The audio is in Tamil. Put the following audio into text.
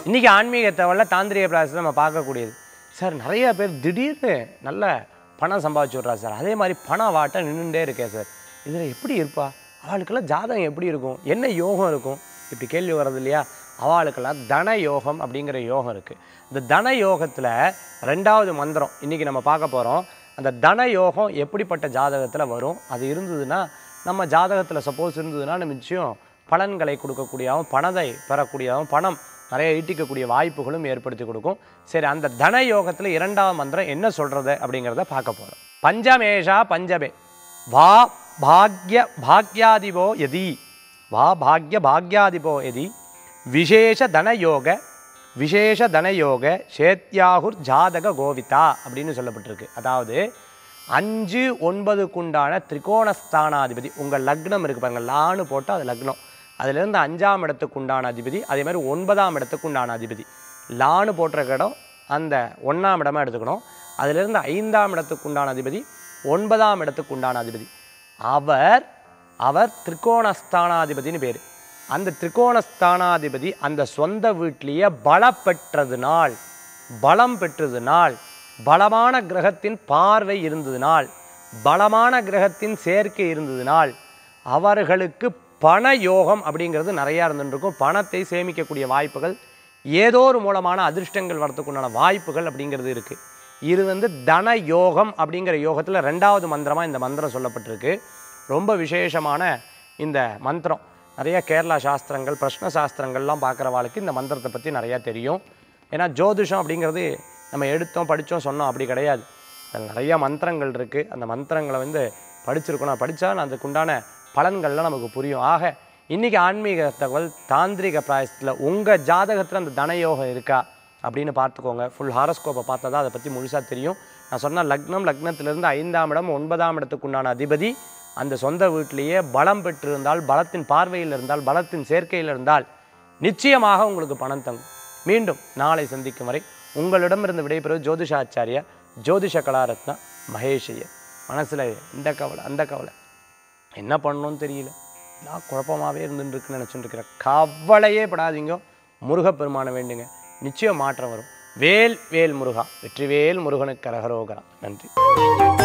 இன்றைக்கி ஆன்மீக தகவலில் தாந்திரிக பிராசத்தை நம்ம பார்க்கக்கூடியது சார் நிறைய பேர் திடீர்னு நல்ல பணம் சம்பாதிச்சு விட்றா சார் அதே மாதிரி பணம் வாட்ட நின்றுட்டே இருக்கேன் சார் இதில் எப்படி இருப்பா அவளுக்கெல்லாம் ஜாதகம் எப்படி இருக்கும் என்ன யோகம் இருக்கும் இப்படி கேள்வி வர்றது இல்லையா அவளுக்கெல்லாம் தன யோகம் அப்படிங்கிற யோகம் இருக்குது இந்த தன யோகத்தில் ரெண்டாவது மந்திரம் இன்றைக்கி நம்ம பார்க்க போகிறோம் அந்த தன யோகம் எப்படிப்பட்ட ஜாதகத்தில் வரும் அது இருந்ததுன்னா நம்ம ஜாதகத்தில் சப்போஸ் இருந்ததுன்னா நம்ம நிச்சயம் பலன்களை கொடுக்கக்கூடியவும் பணத்தை பெறக்கூடியவும் பணம் நிறைய ஈட்டிக்கக்கூடிய வாய்ப்புகளும் ஏற்படுத்தி கொடுக்கும் சரி அந்த தன யோகத்தில் இரண்டாவது மந்திரம் என்ன சொல்கிறது அப்படிங்கிறத பார்க்க போகிறோம் பஞ்சமேஷா பஞ்சமே வா பாக்ய பாக்யாதிபோ யதி வா பாக்ய பாக்யாதிபோ யதி விசேஷ தனயோக விசேஷ தனயோக சேத்யாகுர் ஜாதக கோவிதா அப்படின்னு சொல்லப்பட்டிருக்கு அதாவது அஞ்சு ஒன்பதுக்குண்டான திரிகோணஸ்தானாதிபதி உங்கள் லக்னம் இருக்குது பாருங்கள் லான்னு போட்டால் அது லக்னம் அதுலேருந்து அஞ்சாம் இடத்துக்கு உண்டான அதிபதி அதே மாதிரி ஒன்பதாம் இடத்துக்கு உண்டான அதிபதி லான்னு போட்டிருக்க இடம் அந்த ஒன்றாம் இடமா எடுத்துக்கணும் அதிலிருந்து ஐந்தாம் இடத்துக்கு உண்டான அதிபதி ஒன்பதாம் இடத்துக்கு உண்டான அதிபதி அவர் அவர் திரிகோணஸ்தானாதிபதினு பேர் அந்த திரிகோணஸ்தானாதிபதி அந்த சொந்த வீட்டிலேயே பலப்பெற்றதுனால் பலம் பெற்றதுனால் பலமான கிரகத்தின் பார்வை இருந்ததுனால் பலமான கிரகத்தின் சேர்க்கை இருந்ததுனால் அவர்களுக்கு பண யோகம் அப்படிங்கிறது நிறையா இருந்துருக்கும் பணத்தை சேமிக்கக்கூடிய வாய்ப்புகள் ஏதோ ஒரு மூலமான அதிர்ஷ்டங்கள் வரத்துக்குண்டான வாய்ப்புகள் அப்படிங்கிறது இருக்குது இது வந்து தன யோகம் அப்படிங்கிற யோகத்தில் ரெண்டாவது மந்திரமாக இந்த மந்திரம் சொல்லப்பட்டிருக்கு ரொம்ப விசேஷமான இந்த மந்திரம் நிறைய கேரளா சாஸ்திரங்கள் பிரஷ்ன சாஸ்திரங்கள்லாம் பார்க்குறவாளுக்கு இந்த மந்திரத்தை பற்றி நிறையா தெரியும் ஏன்னா ஜோதிஷம் அப்படிங்கிறது நம்ம எடுத்தோம் படித்தோம் சொன்னோம் அப்படி கிடையாது அதில் நிறைய மந்திரங்கள் இருக்குது அந்த மந்திரங்களை வந்து படிச்சிருக்கணும் படித்தா அதுக்குண்டான பலன்கள்லாம் நமக்கு புரியும் ஆக இன்றைக்கி ஆன்மீக தகவல் தாந்திரிக பிராயசத்தில் உங்கள் ஜாதகத்தில் அந்த தனயோகம் இருக்கா அப்படின்னு பார்த்துக்கோங்க ஃபுல் ஹாரஸ்கோப்பை பார்த்தா தான் அதை பற்றி முழுசாக தெரியும் நான் சொன்ன லக்னம் லக்னத்திலிருந்து ஐந்தாம் இடம் ஒன்பதாம் இடத்துக்கு உண்டான அதிபதி அந்த சொந்த வீட்டிலேயே பலம் பெற்றிருந்தால் பலத்தின் பார்வையில் இருந்தால் பலத்தின் சேர்க்கையில் இருந்தால் நிச்சயமாக உங்களுக்கு பணம் தங்கும் மீண்டும் நாளை சந்திக்கும் வரை உங்களிடமிருந்து விடைபெறுவது ஜோதிஷாச்சாரியா ஜோதிஷ கலாரத்னா மகேஷையர் மனசில் இந்த கவலை அந்த கவலை என்ன பண்ணணும்னு தெரியல நான் குழப்பமாகவே இருந்துட்டு இருக்குன்னு நினச்சிட்டு இருக்கிறேன் கவலையே படாதீங்க முருகப்பெருமானை வேண்டுங்க நிச்சயம் மாற்றம் வரும் வேல் வேல் முருகா வெற்றிவேல் முருகனுக்கு கரகரோகரா நன்றி